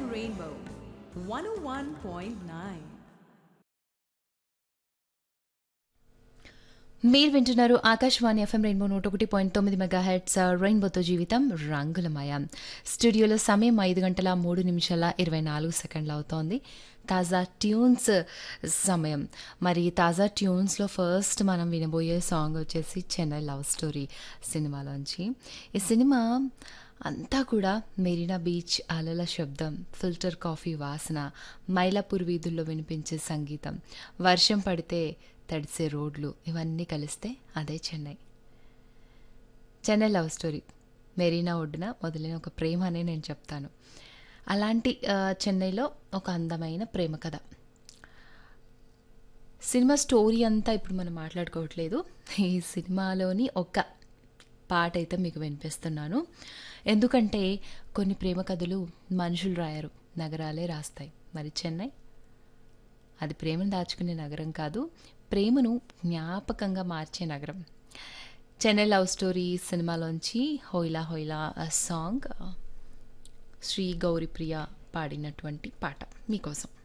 Rainbow 101.9. మీరు వింటున్నారు Akashvani FM rainbow నూట ఒకటి పాయింట్ తొమ్మిది మెగా హెడ్స్ రెయిన్బోతో జీవితం రంగులమయం స్టూడియోలో సమయం ఐదు గంటల మూడు నిమిషాల ఇరవై నాలుగు సెకండ్లు అవుతోంది తాజా ట్యూన్స్ సమయం మరి తాజా ట్యూన్స్లో ఫస్ట్ మనం వినబోయే సాంగ్ వచ్చేసి చెన్నై లవ్ స్టోరీ సినిమాలోంచి ఈ సినిమా అంతా కూడా మెరీనా బీచ్ అలల శబ్దం ఫిల్టర్ కాఫీ వాసన మైలాపూర్ వీధుల్లో వినిపించే సంగీతం వర్షం పడితే తడిసే రోడ్లు ఇవన్నీ కలిస్తే అదే చెన్నై చెన్నై లవ్ స్టోరీ మెరీనా ఒడ్డున మొదలైన ఒక ప్రేమ అనే నేను చెప్తాను అలాంటి ఆ, చెన్నైలో ఒక అందమైన ప్రేమ కథ సినిమా స్టోరీ అంతా ఇప్పుడు మనం మాట్లాడుకోవట్లేదు ఈ సినిమాలోని ఒక పాట అయితే మీకు వినిపిస్తున్నాను ఎందుకంటే కొన్ని ప్రేమ కథలు మనుషులు రాయరు నగరాలే రాస్తాయి మరి చెన్నై అది ప్రేమను దాచుకునే నగరం కాదు ప్రేమను జ్ఞాపకంగా మార్చే నగరం చెన్నై లవ్ స్టోరీ సినిమాలోంచి హోయిలా హోయిలా సాంగ్ శ్రీ గౌరీప్రియ పాడినటువంటి పాట మీకోసం